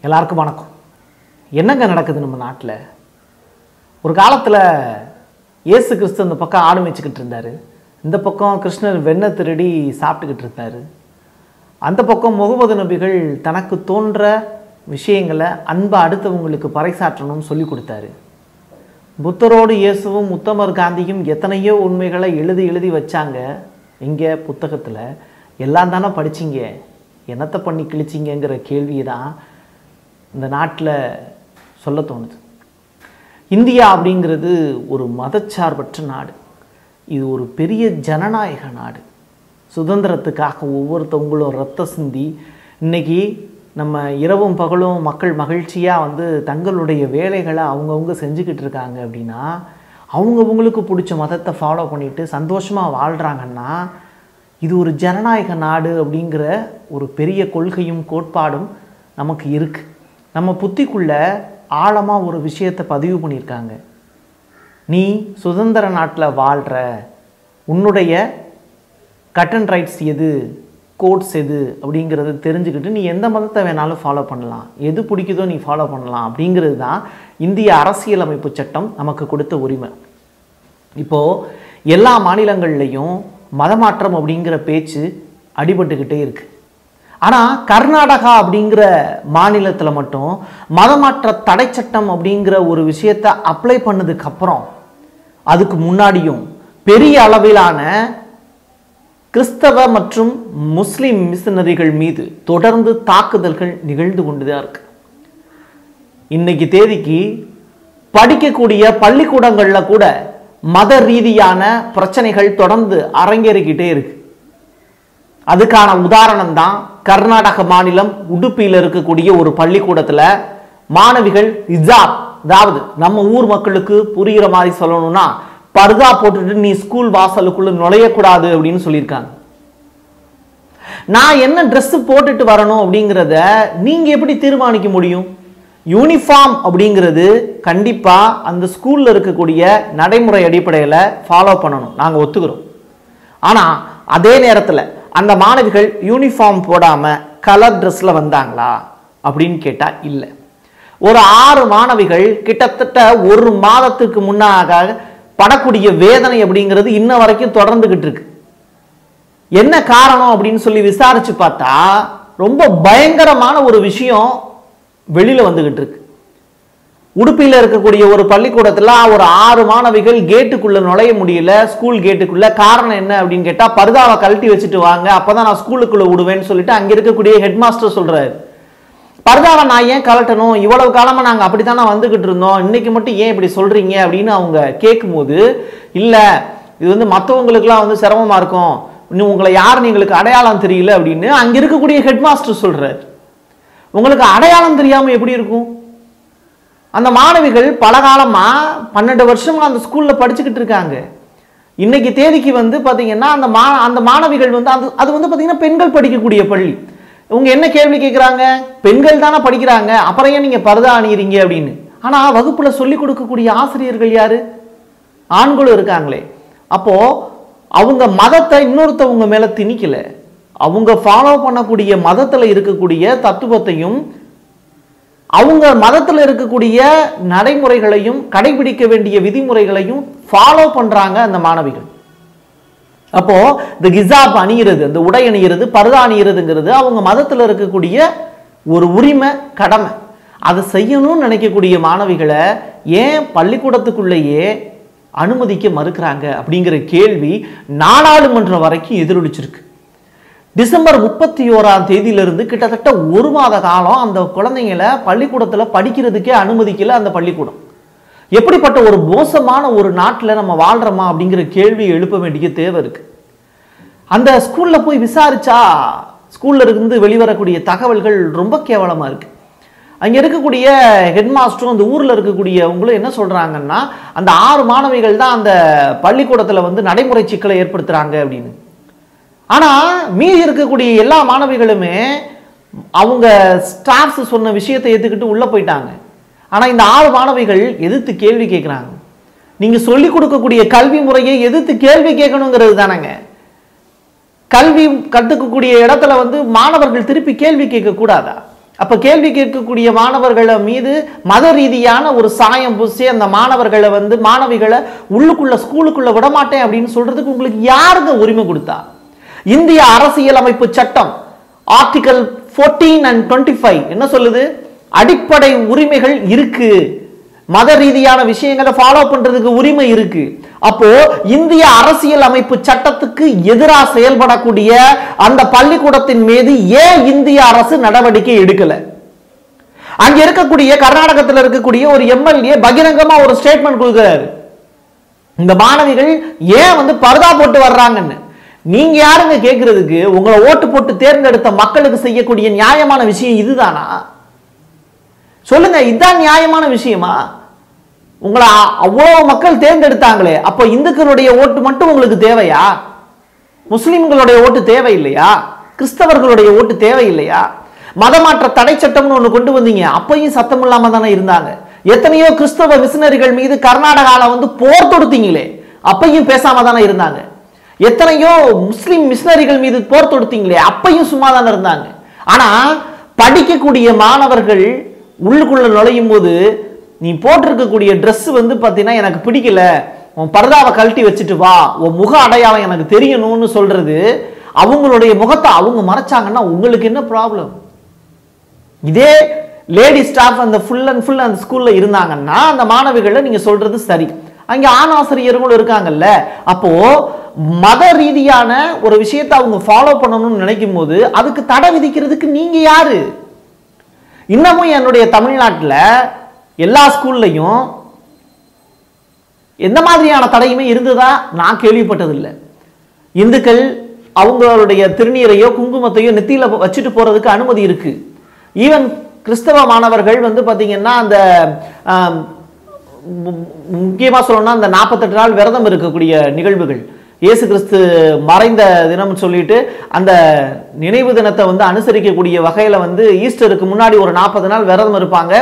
எல்லாருக்கும் வணக்கம் என்னங்க நடக்குது நம்ம நாட்டில் ஒரு காலத்தில் இயேசு கிறிஸ்து இந்த பக்கம் ஆடு மேய்ச்சிக்கிட்டு இருந்தார் இந்த பக்கம் கிருஷ்ணர் வெண்ணெய் திருடி சாப்பிட்டுக்கிட்டு இருந்தார் அந்த பக்கம் முகமது நபிகள் தனக்கு தோன்ற விஷயங்களை அன்பை அடுத்தவங்களுக்கு பறைசாற்றணும்னு சொல்லி கொடுத்தாரு புத்தரோடு இயேசுவும் உத்தமர் காந்தியும் எத்தனையோ உண்மைகளை எழுதி எழுதி வச்சாங்க இங்கே புத்தகத்தில் எல்லாம் தானே படிச்சீங்க என்னத்தை பண்ணி கிழிச்சிங்கங்கிற கேள்வியை தான் இந்த நாட்டில் சொல்ல தோணுது இந்தியா அப்படிங்கிறது ஒரு மதச்சார்பற்ற நாடு இது ஒரு பெரிய ஜனநாயக நாடு சுதந்திரத்துக்காக ஒவ்வொருத்தவங்களும் ரத்த சிந்தி இன்னைக்கு நம்ம இரவும் பகலும் மக்கள் மகிழ்ச்சியாக வந்து தங்களுடைய வேலைகளை அவங்கவுங்க செஞ்சுக்கிட்டு இருக்காங்க அப்படின்னா அவங்கவுங்களுக்கு பிடிச்ச மதத்தை ஃபாலோ பண்ணிட்டு சந்தோஷமாக வாழ்கிறாங்கன்னா இது ஒரு ஜனநாயக நாடு அப்படிங்கிற ஒரு பெரிய கொள்கையும் கோட்பாடும் நமக்கு இருக்குது நம்ம புத்திக்குள்ள ஆழமாக ஒரு விஷயத்தை பதிவு பண்ணியிருக்காங்க நீ சுதந்திர நாட்டில் வாழ்கிற உன்னுடைய கட் அண்ட் ரைட்ஸ் எது கோட்ஸ் எது அப்படிங்கிறத தெரிஞ்சுக்கிட்டு நீ எந்த மதத்தை வேணாலும் ஃபாலோ பண்ணலாம் எது பிடிக்குதோ நீ ஃபாலோ பண்ணலாம் அப்படிங்கிறது தான் இந்திய அரசியலமைப்பு சட்டம் நமக்கு கொடுத்த உரிமை இப்போது எல்லா மாநிலங்கள்லேயும் மதமாற்றம் அப்படிங்கிற பேச்சு அடிபட்டுக்கிட்டே இருக்கு ஆனால் கர்நாடகா அப்படிங்கிற மாநிலத்தில் மட்டும் மதமாற்ற தடை சட்டம் அப்படிங்கிற ஒரு விஷயத்தை அப்ளை பண்ணதுக்கு அப்புறம் அதுக்கு முன்னாடியும் பெரிய அளவிலான கிறிஸ்தவ மற்றும் முஸ்லிம் மிஷனரிகள் மீது தொடர்ந்து தாக்குதல்கள் நிகழ்ந்து கொண்டுதான் இருக்கு இன்னைக்கு தேதிக்கு படிக்கக்கூடிய பள்ளிக்கூடங்களில் கூட மத ரீதியான பிரச்சனைகள் தொடர்ந்து அரங்கேறிக்கிட்டே இருக்கு அதுக்கான உதாரணம் தான் கர்நாடக மாநிலம் உடுப்பியில் இருக்கக்கூடிய ஒரு பள்ளிக்கூடத்தில் மாணவிகள் ஹிஜாப் அதாவது நம்ம ஊர் மக்களுக்கு புரிகிற மாதிரி சொல்லணும்னா பர்தா போட்டுட்டு நீ ஸ்கூல் வாசலுக்குள்ள நுழையக்கூடாது அப்படின்னு சொல்லியிருக்காங்க நான் என்ன ட்ரெஸ் போட்டுட்டு வரணும் அப்படிங்கிறத நீங்க எப்படி தீர்மானிக்க முடியும் யூனிஃபார்ம் அப்படிங்கிறது கண்டிப்பா அந்த ஸ்கூல்ல இருக்கக்கூடிய நடைமுறை அடிப்படையில் ஃபாலோ பண்ணணும் நாங்க ஒத்துக்கிறோம் ஆனா அதே நேரத்தில் அந்த மாணவிகள் யூனிஃபார்ம் போடாம கலர் ட்ரெஸ்ல வந்தாங்களா அப்படின்னு கேட்டா இல்லை ஒரு ஆறு மாணவிகள் கிட்டத்தட்ட ஒரு மாதத்துக்கு முன்னாக படக்கூடிய வேதனை அப்படிங்கிறது இன்ன வரைக்கும் தொடர்ந்துகிட்டு இருக்கு என்ன காரணம் அப்படின்னு சொல்லி விசாரிச்சு பார்த்தா ரொம்ப பயங்கரமான ஒரு விஷயம் வெளியில வந்துகிட்டு இருக்கு உடுப்பியில் இருக்கக்கூடிய ஒரு பள்ளிக்கூடத்தில் ஒரு ஆறு மாணவிகள் கேட்டுக்குள்ள நுழைய முடியல ஸ்கூல் கேட்டுக்குள்ள காரணம் என்ன அப்படின்னு கேட்டா பர்தாவை கழட்டி வச்சுட்டு வாங்க அப்பதான் நான் ஸ்கூலுக்குள்ள விடுவேன்னு சொல்லிட்டு அங்க இருக்கக்கூடிய ஹெட் மாஸ்டர் சொல்றாரு பர்தாவை நான் ஏன் கலட்டணும் இவ்வளவு காலமா நாங்க அப்படித்தானே வந்துகிட்டு இருந்தோம் இன்னைக்கு மட்டும் ஏன் இப்படி சொல்றீங்க அப்படின்னு அவங்க கேட்கும்போது இல்ல இது வந்து மற்றவங்களுக்குலாம் வந்து சிரமமா இருக்கும் இன்னும் உங்களை யாருன்னு எங்களுக்கு அடையாளம் தெரியல அப்படின்னு அங்க இருக்கக்கூடிய ஹெட் மாஸ்டர் சொல்றாரு உங்களுக்கு அடையாளம் தெரியாம எப்படி இருக்கும் அந்த மாணவிகள் பல காலமா பன்னெண்டு வருஷமா அந்த ஸ்கூல்ல படிச்சுக்கிட்டு இருக்காங்க இன்னைக்கு தேதிக்கு வந்து பாத்தீங்கன்னா அந்த மா அந்த மாணவிகள் வந்து அது அது வந்து பாத்தீங்கன்னா பெண்கள் படிக்கக்கூடிய பள்ளி இவங்க என்ன கேள்வி கேட்குறாங்க பெண்கள் தானே படிக்கிறாங்க அப்புறம் ஏன் நீங்க பரதா அணியிறீங்க அப்படின்னு ஆனா வகுப்புல சொல்லி கொடுக்கக்கூடிய ஆசிரியர்கள் யாரு ஆண்களும் இருக்காங்களே அப்போ அவங்க மதத்தை இன்னொருத்தவங்க மேல திணிக்கல அவங்க ஃபாலோ பண்ணக்கூடிய மதத்துல இருக்கக்கூடிய தத்துவத்தையும் அவங்க மதத்தில் இருக்கக்கூடிய நடைமுறைகளையும் கடைபிடிக்க வேண்டிய விதிமுறைகளையும் ஃபாலோ பண்றாங்க அந்த மாணவிகள் அப்போ இந்த கிசாப் அணியிறது இந்த உடை அணியிறது பருதா அணியிறதுங்கிறது அவங்க மதத்தில் இருக்கக்கூடிய ஒரு உரிமை கடமை அதை செய்யணும்னு நினைக்கக்கூடிய மாணவிகளை ஏன் பள்ளிக்கூடத்துக்குள்ளேயே அனுமதிக்க மறுக்கிறாங்க அப்படிங்கிற கேள்வி நாடாளுமன்றம் வரைக்கும் எதிரொலிச்சிருக்கு டிசம்பர் முப்பத்தி ஓராம் தேதியிலிருந்து கிட்டத்தட்ட ஒரு மாத காலம் அந்த குழந்தைங்களை பள்ளிக்கூடத்தில் படிக்கிறதுக்கே அனுமதிக்கல அந்த பள்ளிக்கூடம் எப்படிப்பட்ட ஒரு மோசமான ஒரு நாட்டில் நம்ம வாழ்கிறோமா அப்படிங்கிற கேள்வி எழுப்ப வேண்டிய தேவை இருக்கு அந்த ஸ்கூல்ல போய் விசாரிச்சா ஸ்கூல்ல இருந்து வெளிவரக்கூடிய தகவல்கள் ரொம்ப கேவலமா இருக்கு அங்க இருக்கக்கூடிய ஹெட் மாஸ்டரும் அந்த ஊர்ல இருக்கக்கூடியவங்களும் என்ன சொல்றாங்கன்னா அந்த ஆறு மாணவிகள் தான் அந்த பள்ளிக்கூடத்துல வந்து நடைமுறை சிக்கலை ஏற்படுத்துறாங்க அப்படின்னு ஆனா மீதி இருக்கக்கூடிய எல்லா மாணவிகளுமே அவங்க ஸ்டாஃப்ஸ் சொன்ன விஷயத்தை ஏத்துக்கிட்டு உள்ள போயிட்டாங்க ஆனா இந்த ஆறு மாணவிகள் எதிர்த்து கேள்வி கேட்குறாங்க நீங்க சொல்லி கொடுக்கக்கூடிய கல்வி முறையை எதிர்த்து கேள்வி கேட்கணுங்கிறது தானங்க கல்வி கற்றுக்கக்கூடிய இடத்துல வந்து மாணவர்கள் திருப்பி கேள்வி கேட்க கூடாதா அப்ப கேள்வி கேட்கக்கூடிய மாணவர்களை மீது மத ரீதியான ஒரு சாயம் பூசி அந்த மாணவர்களை வந்து மாணவிகளை உள்ளுக்குள்ள ஸ்கூலுக்குள்ள விடமாட்டேன் அப்படின்னு சொல்றதுக்கு உங்களுக்கு யாருங்க உரிமை கொடுத்தா இந்திய அரசியலமைப்பு சட்டம் ஆர்டிகல் 14 அண்ட் 25 என்ன சொல்லுது அடிப்படை உரிமைகள் இருக்கு மத ரீதியான விஷயங்களை ஃபாலோ பண்றதுக்கு உரிமை இருக்கு அப்போ இந்திய அரசியல் அமைப்பு சட்டத்துக்கு எதிராக செயல்படக்கூடிய அந்த பள்ளிக்கூடத்தின் மீது ஏன் இந்திய அரசு நடவடிக்கை எடுக்கல அங்க இருக்கக்கூடிய கர்நாடகத்தில் இருக்கக்கூடிய ஒரு எம்எல்ஏ பகிரங்கமா ஒரு ஸ்டேட்மெண்ட் கொடுக்கிறாரு இந்த மாணவிகள் ஏன் வந்து பர்தா போட்டு வர்றாங்கன்னு நீங்க யாருங்க கேட்கறதுக்கு உங்களை ஓட்டு போட்டு தேர்ந்தெடுத்த மக்களுக்கு செய்யக்கூடிய நியாயமான விஷயம் இதுதானா சொல்லுங்க இதுதான் நியாயமான விஷயமா உங்களை அ- அவ்வளவு மக்கள் தேர்ந்தெடுத்தாங்களே அப்ப இந்துக்களுடைய ஓட்டு மட்டும் உங்களுக்கு தேவையா முஸ்லிம்களுடைய ஓட்டு தேவையில்லையா கிறிஸ்தவர்களுடைய ஓட்டு தேவையில்லையா மதமாற்ற தடை சட்டம்னு ஒண்ணு கொண்டு வந்தீங்க அப்பையும் சத்தம் இல்லாம தானே இருந்தாங்க எத்தனையோ கிறிஸ்தவ மிஷினரிகள் மீது கர்நாடகால வந்து போர் தொடுத்தீங்களே அப்பையும் பேசாம தானே இருந்தாங்க எத்தனையோ முஸ்லிம் மிஷினரிகள் மீது போர் தொடுத்தீங்களே அப்பையும் சும்மா தானே இருந்தாங்க ஆனா படிக்கக்கூடிய மாணவர்கள் உள்ளுக்குள்ள நுழையும் போது நீ போட்டிருக்கக்கூடிய Dress வந்து பார்த்தீங்கன்னா எனக்கு பிடிக்கல உன் பரதாவை கழட்டி வச்சுட்டு வா உன் முக அடையாளம் எனக்கு தெரியணும்னு சொல்றது அவங்களுடைய முகத்தை அவங்க மறைச்சாங்கன்னா உங்களுக்கு என்ன ப்ராப்ளம் இதே லேடி ஸ்டாஃப் அந்த ஃபுல் அண்ட் ஃபுல் அந்த ஸ்கூல்ல இருந்தாங்கன்னா அந்த மாணவிகளை நீங்க சொல்றது சரி அங்க ஆண் ஆசிரியர்களும் இருக்காங்கல்ல அப்போ மத ரீதியான ஒரு விஷயத்தை அவங்க ஃபாலோ பண்ணணும்னு நினைக்கும் போது அதுக்கு தடை விதிக்கிறதுக்கு நீங்க யாரு இன்னமும் என்னுடைய தமிழ்நாட்டுல எல்லா ஸ்கூல்லையும் எந்த மாதிரியான தடையுமே இருந்ததா நான் கேள்விப்பட்டதில்லை இந்துக்கள் அவங்களுடைய திருநீரையோ குங்குமத்தையோ நெத்தியில வச்சுட்டு போறதுக்கு அனுமதி இருக்கு ஈவன் கிறிஸ்தவ மாணவர்கள் வந்து பாத்தீங்கன்னா அந்த ஆம், மு- முக்கியமா சொல்லணும்னா அந்த நாற்பத்தெட்டு நாள் விரதம் இருக்கக்கூடிய நிகழ்வுகள் இயேசு கிறிஸ்து மறைந்த தினம் சொல்லிட்டு அந்த நினைவு தினத்தை வந்து அனுசரிக்கக்கூடிய வகையில வந்து ஈஸ்டருக்கு முன்னாடி ஒரு நாற்பது நாள் விரதம் இருப்பாங்க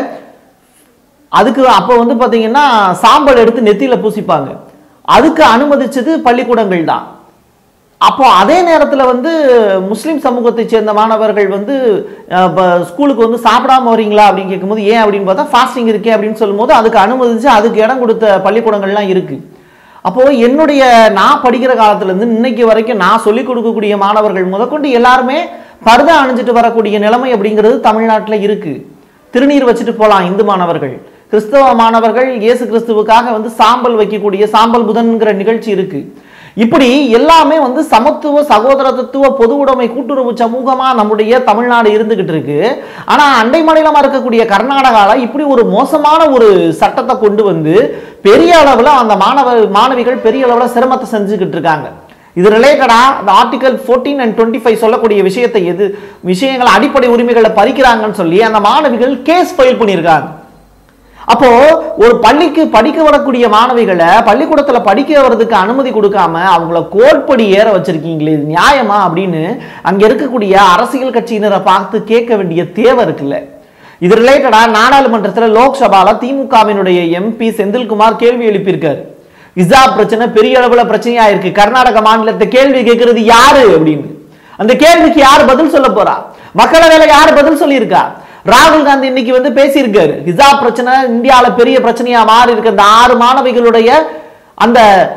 அதுக்கு அப்போ வந்து பாத்தீங்கன்னா சாம்பல் எடுத்து நெத்தியில பூசிப்பாங்க அதுக்கு அனுமதிச்சது பள்ளிக்கூடங்கள் தான் அப்போ அதே நேரத்துல வந்து முஸ்லிம் சமூகத்தை சேர்ந்த மாணவர்கள் வந்து அஹ், இப்ப ஸ்கூலுக்கு வந்து சாப்பிடாம வரீங்களா அப்படின்னு கேட்கும்போது ஏன் அப்படின்னு பார்த்தா ஃபாஸ்டிங் இருக்கே அப்படின்னு சொல்லும்போது அதுக்கு அனுமதிச்சு அதுக்கு இடம் கொடுத்த பள்ளிக்கூடங்கள்லாம் இருக்கு அப்போ என்னுடைய நான் படிக்கிற காலத்துல இருந்து இன்னைக்கு வரைக்கும் நான் சொல்லிக் கொடுக்கக்கூடிய மாணவர்கள் முதற்கொண்டு எல்லாருமே பர்தா அணிஞ்சிட்டு வரக்கூடிய நிலைமை அப்படிங்கிறது தமிழ்நாட்டுல இருக்கு திருநீர் வச்சுட்டு போலாம் இந்து மாணவர்கள் கிறிஸ்தவ மாணவர்கள் இயேசு கிறிஸ்துவுக்காக வந்து சாம்பல் வைக்கக்கூடிய சாம்பல் புதன்கிற நிகழ்ச்சி இருக்கு இப்படி எல்லாமே வந்து சமத்துவ சகோதரத்துவ பொது உடைமை கூட்டுறவு சமூகமா நம்முடைய தமிழ்நாடு இருந்துகிட்டு இருக்கு ஆனா அண்டை மாநிலமா இருக்கக்கூடிய கர்நாடகால இப்படி ஒரு மோசமான ஒரு சட்டத்தை கொண்டு வந்து பெரிய அளவுல அந்த மாணவ மாணவிகள் பெரிய அளவுல சிரமத்தை செஞ்சுக்கிட்டு இருக்காங்க இது ரிலேட்டடா அந்த ஆர்டிகல் 14 அண்ட் டுவெண்ட்டி ஃபைவ் சொல்லக்கூடிய விஷயத்தை எது விஷயங்கள் அடிப்படை உரிமைகளை பறிக்கிறாங்கன்னு சொல்லி அந்த மாணவிகள் கேஸ் ஃபைல் பண்ணியிருக்காங்க அப்போ ஒரு பள்ளிக்கு படிக்க வரக்கூடிய மாணவிகளை பள்ளிக்கூடத்துல படிக்க வர்றதுக்கு அனுமதி கொடுக்காம அவங்கள கோட்படி ஏற வச்சிருக்கீங்களே இது நியாயமா அப்படின்னு அங்க இருக்கக்கூடிய அரசியல் கட்சியினரை பார்த்து கேட்க வேண்டிய தேவை இருக்குல்ல இது ரிலேட்டடா நாடாளுமன்றத்துல லோக்சபால திமுகவினுடைய எம்பி செந்தில்குமார் கேள்வி எழுப்பியிருக்காரு இசா பிரச்சனை பெரிய அளவுல பிரச்சனையா இருக்கு கர்நாடக மாநிலத்தை கேள்வி கேட்கறது யாரு அப்படின்னு அந்த கேள்விக்கு யார் பதில் சொல்ல போறா மக்களவையில யார் பதில் சொல்லியிருக்கா ராகுல் காந்தி இன்னைக்கு வந்து பேசியிருக்காரு ஹிஜாப் பிரச்சனை இந்தியால பெரிய பிரச்சனையா மாறி இருக்கு அந்த ஆறு மாணவிகளுடைய அந்த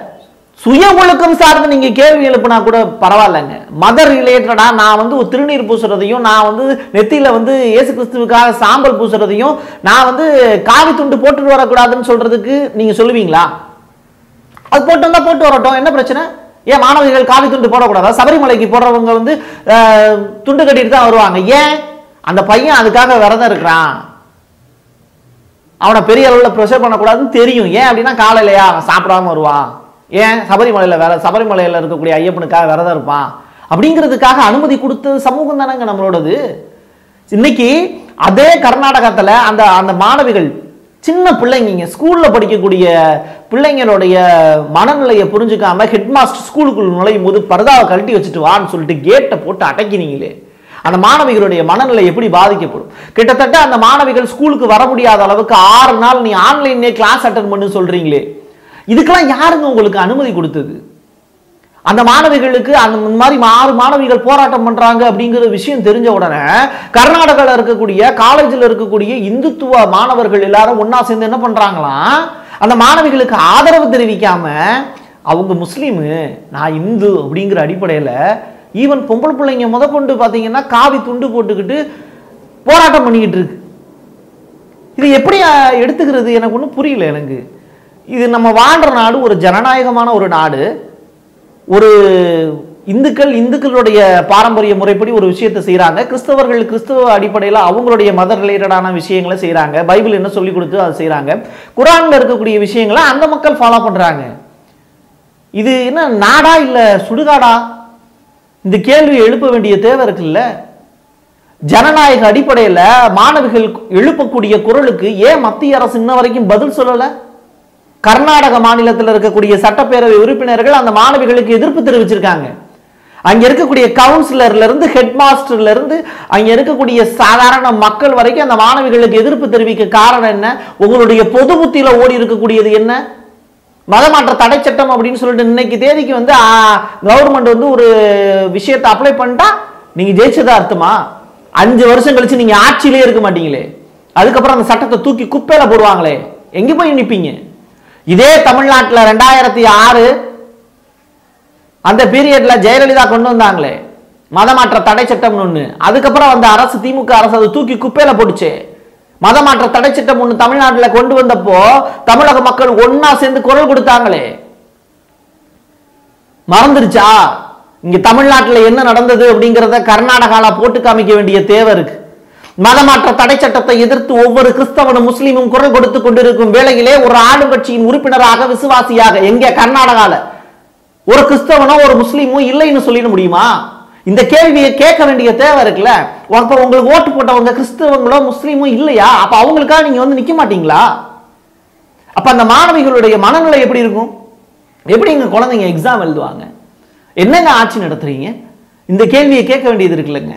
சுய ஒழுக்கம் சார்ந்து நீங்க கேள்வி எழுப்புனா கூட பரவாயில்லைங்க மதர் ரிலேட்டடா நான் வந்து ஒரு திருநீர் பூசுறதையும் நான் வந்து நெத்தியில வந்து இயேசு கிறிஸ்துவுக்காக சாம்பல் பூசுறதையும் நான் வந்து காவி துண்டு போட்டுட்டு வரக்கூடாதுன்னு சொல்றதுக்கு நீங்க சொல்லுவீங்களா அது போட்டு வந்தா போட்டு வரட்டும் என்ன பிரச்சனை ஏன் மாணவிகள் காவி துண்டு போடக்கூடாதா சபரிமலைக்கு போடுறவங்க வந்து அஹ், துண்டு கட்டிட்டு தான் வருவாங்க ஏன் அந்த பையன் அதுக்காக விரதம் இருக்கிறான் அவனை பெரிய அளவில் ப்ரெஷர் பண்ணக்கூடாதுன்னு தெரியும் ஏன் அப்படின்னா காலையிலையா அவன் சாப்பிடாம வருவான் ஏன் சபரிமலையில் வேற சபரிமலையில் இருக்கக்கூடிய ஐயப்பனுக்காக விரதம் இருப்பான் அப்படிங்கிறதுக்காக அனுமதி கொடுத்த சமூகம் தானேங்க நம்மளோடது இன்னைக்கு அதே கர்நாடகத்துல அந்த அந்த மாணவிகள் சின்ன பிள்ளைங்க ஸ்கூல்ல படிக்கக்கூடிய பிள்ளைங்களுடைய மனநிலையை புரிஞ்சுக்காம ஹெட்மாஸ்டர் ஸ்கூலுக்குள்ள நுழையும் போது பரதாவை கழட்டி வச்சுட்டு வான்னு சொல்லிட்டு கேட்டை போட்டு அடக்கினீங்களே அந்த மாணவிகளுடைய மனநிலை எப்படி பாதிக்கப்படும் கிட்டத்தட்ட அந்த மாணவிகள் ஸ்கூலுக்கு வர முடியாத அளவுக்கு ஆறு நாள் நீ ஆன்லைன்லயே கிளாஸ் அட்டன் பண்ணு சொல்றீங்களே இதுக்கெல்லாம் யாருங்க உங்களுக்கு அனுமதி கொடுத்தது அந்த மாணவிகளுக்கு அந்த இந்த மாதிரி ஆறு மாணவிகள் போராட்டம் பண்றாங்க அப்படிங்கிற விஷயம் தெரிஞ்ச உடனே கர்நாடகாவில் இருக்கக்கூடிய காலேஜில் இருக்கக்கூடிய இந்துத்துவ மாணவர்கள் எல்லாரும் ஒண்ணா சேர்ந்து என்ன பண்றாங்களாம் அந்த மாணவிகளுக்கு ஆதரவு தெரிவிக்காம அவங்க முஸ்லீமு நான் இந்து அப்படிங்கிற அடிப்படையில் ஈவன் பொம்பளை பிள்ளைங்க முதற்கொண்டு பார்த்தீங்கன்னா காவி துண்டு போட்டுக்கிட்டு போராட்டம் பண்ணிக்கிட்டு இருக்கு இது எப்படி அஹ், எடுத்துக்கிறது எனக்கு ஒன்றும் புரியல எனக்கு இது நம்ம வாழ்ற நாடு ஒரு ஜனநாயகமான ஒரு நாடு ஒரு இந்துக்கள் இந்துக்களுடைய பாரம்பரிய முறைப்படி ஒரு விஷயத்தை செய்கிறாங்க கிறிஸ்தவர்கள் கிறிஸ்தவ அடிப்படையில் அவங்களுடைய மத ரிலேட்டடான விஷயங்களை செய்கிறாங்க பைபிள் என்ன சொல்லி கொடுத்து அதை செய்கிறாங்க குரானில் இருக்கக்கூடிய விஷயங்களை அந்த மக்கள் ஃபாலோ பண்ணுறாங்க இது என்ன நாடா இல்லை சுடுகாடா இந்த கேள்வியை எழுப்ப வேண்டிய தேவை இருக்குல்ல ஜனநாயக அடிப்படையில் மாணவிகள் எழுப்பக்கூடிய குரலுக்கு ஏன் மத்திய அரசு இன்ன வரைக்கும் பதில் சொல்லலை கர்நாடக மாநிலத்தில் இருக்கக்கூடிய சட்டப்பேரவை உறுப்பினர்கள் அந்த மாணவிகளுக்கு எதிர்ப்பு தெரிவிச்சிருக்காங்க அங்க இருக்கக்கூடிய கவுன்சிலர்ல இருந்து ஹெட் மாஸ்டர்ல இருந்து அங்க இருக்கக்கூடிய சாதாரண மக்கள் வரைக்கும் அந்த மாணவிகளுக்கு எதிர்ப்பு தெரிவிக்க காரணம் என்ன உங்களுடைய பொது புத்தியில ஓடி இருக்கக்கூடியது என்ன மதமாற்ற தடை சட்டம் அப்படின்னு சொல்லிட்டு இன்னைக்கு தேதிக்கு வந்து கவர்மெண்ட் வந்து ஒரு விஷயத்தை அப்ளை பண்ணிட்டா நீங்க ஜெயிச்சதா அர்த்தமா அஞ்சு வருஷம் கழிச்சு நீங்க ஆட்சியிலே இருக்க மாட்டீங்களே அதுக்கப்புறம் அந்த சட்டத்தை தூக்கி குப்பையில போடுவாங்களே எங்க போய் நிப்பீங்க இதே தமிழ்நாட்டில் ரெண்டாயிரத்தி ஆறு அந்த பீரியட்ல ஜெயலலிதா கொண்டு வந்தாங்களே மதமாற்ற தடை சட்டம்னு ஒண்ணு அதுக்கப்புறம் வந்த அரசு திமுக அரசு அதை தூக்கி குப்பையில போட்டுச்சு மதமாற்ற தடை சட்டம் ஒண்ணு தமிழ்நாட்டுல கொண்டு வந்தப்போ தமிழக மக்கள் ஒண்ணா சேர்ந்து குரல் கொடுத்தாங்களே மறந்துருச்சா இங்க தமிழ்நாட்டுல என்ன நடந்தது அப்படிங்கறத கர்நாடகால போட்டு காமிக்க வேண்டிய தேவை இருக்கு மதமாற்ற தடை சட்டத்தை எதிர்த்து ஒவ்வொரு கிறிஸ்தவனும் முஸ்லீமும் குரல் கொடுத்து கொண்டிருக்கும் வேளையிலே ஒரு ஆளும் கட்சியின் உறுப்பினராக விசுவாசியாக எங்க கர்நாடகால ஒரு கிறிஸ்தவனோ ஒரு முஸ்லீமோ இல்லைன்னு சொல்லிட முடியுமா இந்த கேள்வியை கேட்க வேண்டிய தேவை இருக்குல்ல அப்ப உங்களுக்கு ஓட்டு போட்டவங்க கிறிஸ்தவங்களோ முஸ்லீமோ இல்லையா அப்ப அவங்களுக்காக நீங்க வந்து நிக்க மாட்டீங்களா அப்ப அந்த மாணவிகளுடைய மனநிலை எப்படி இருக்கும் எப்படி எங்க குழந்தைங்க எக்ஸாம் எழுதுவாங்க என்னங்க ஆட்சி நடத்துறீங்க இந்த கேள்வியை கேட்க வேண்டியது இருக்குல்லங்க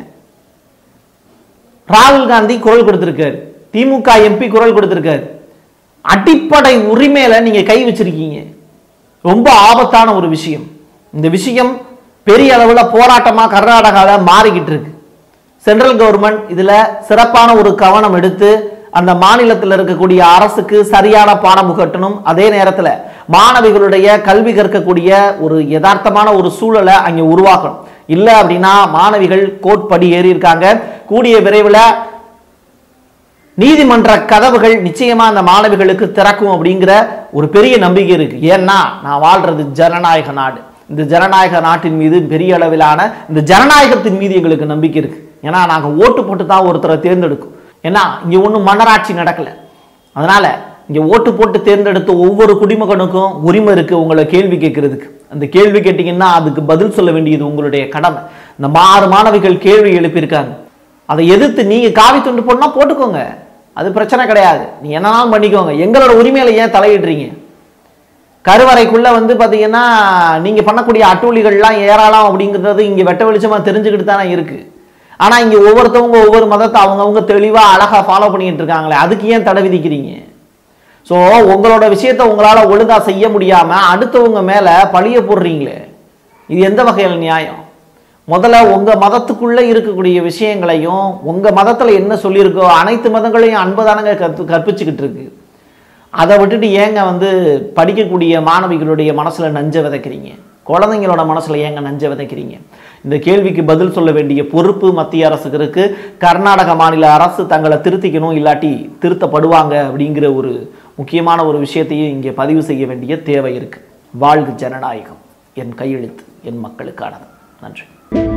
ராகுல் காந்தி குரல் கொடுத்திருக்காரு திமுக எம்பி குரல் கொடுத்திருக்காரு அடிப்படை உரிமையில நீங்க கை வச்சிருக்கீங்க ரொம்ப ஆபத்தான ஒரு விஷயம் இந்த விஷயம் பெரிய அளவுல போராட்டமா கர்நாடகாவில் மாறிக்கிட்டு இருக்கு சென்ட்ரல் கவர்மெண்ட் இதுல சிறப்பான ஒரு கவனம் எடுத்து அந்த மாநிலத்தில் இருக்கக்கூடிய அரசுக்கு சரியான பாடம் புகட்டணும் அதே நேரத்தில் மாணவிகளுடைய கல்வி கற்கக்கூடிய ஒரு யதார்த்தமான ஒரு சூழலை அங்கே உருவாக்கணும் இல்லை அப்படின்னா மாணவிகள் கோர்ட் படி ஏறி இருக்காங்க கூடிய விரைவில் நீதிமன்ற கதவுகள் நிச்சயமா அந்த மாணவிகளுக்கு திறக்கும் அப்படிங்கிற ஒரு பெரிய நம்பிக்கை இருக்கு ஏன்னா நான் வாழ்றது ஜனநாயக நாடு இந்த ஜனநாயக நாட்டின் மீது பெரிய அளவிலான இந்த ஜனநாயகத்தின் மீது எங்களுக்கு நம்பிக்கை இருக்கு ஏன்னா நாங்க ஓட்டு போட்டு தான் ஒருத்தரை தேர்ந்தெடுக்கும் ஏன்னா இங்க ஒன்றும் மன்னராட்சி நடக்கல அதனால இங்க ஓட்டு போட்டு தேர்ந்தெடுத்த ஒவ்வொரு குடிமகனுக்கும் உரிமை இருக்கு உங்களை கேள்வி கேட்கறதுக்கு அந்த கேள்வி கேட்டீங்கன்னா அதுக்கு பதில் சொல்ல வேண்டியது உங்களுடைய கடமை இந்த ஆறு மாணவிகள் கேள்வி எழுப்பியிருக்காங்க அதை எதிர்த்து நீங்க காவி துண்டு போடனா போட்டுக்கோங்க அது பிரச்சனை கிடையாது நீ என்னனாலும் பண்ணிக்கோங்க எங்களோட உரிமையில ஏன் தலையிடுறீங்க கருவறைக்குள்ள வந்து பாத்தீங்கன்னா நீங்க பண்ணக்கூடிய அட்டூழிகள்லாம் ஏறாலாம் அப்படிங்கிறது இங்க வெட்ட வெளிச்சமா தெரிஞ்சுக்கிட்டு தானே இருக்கு ஆனா இங்க ஒவ்வொருத்தவங்க ஒவ்வொரு மதத்தை அவங்கவுங்க தெளிவா அழகா ஃபாலோ பண்ணிட்டு இருக்காங்களே அதுக்கு ஏன் தடை விதிக்கிறீங்க ஸோ உங்களோட விஷயத்த உங்களால ஒழுங்கா செய்ய முடியாம அடுத்தவங்க மேல பழிய போடுறீங்களே இது எந்த வகையில் நியாயம் முதல்ல உங்க மதத்துக்குள்ள இருக்கக்கூடிய விஷயங்களையும் உங்க மதத்துல என்ன சொல்லியிருக்கோ அனைத்து மதங்களையும் அன்பதானங்க கற்று கற்பிச்சுக்கிட்டு இருக்கு அதை விட்டுட்டு ஏங்க வந்து படிக்கக்கூடிய மாணவிகளுடைய மனசுல நஞ்ச விதைக்கிறீங்க குழந்தைங்களோட மனசுல ஏங்க நஞ்ச விதைக்கிறீங்க இந்த கேள்விக்கு பதில் சொல்ல வேண்டிய பொறுப்பு மத்திய அரசுக்கு இருக்கு கர்நாடக மாநில அரசு தங்களை திருத்திக்கணும் இல்லாட்டி திருத்தப்படுவாங்க அப்படிங்கிற ஒரு முக்கியமான ஒரு விஷயத்தையும் இங்கே பதிவு செய்ய வேண்டிய தேவை இருக்கு வாழ்க ஜனநாயகம் என் கையெழுத்து என் மக்களுக்கானது நன்றி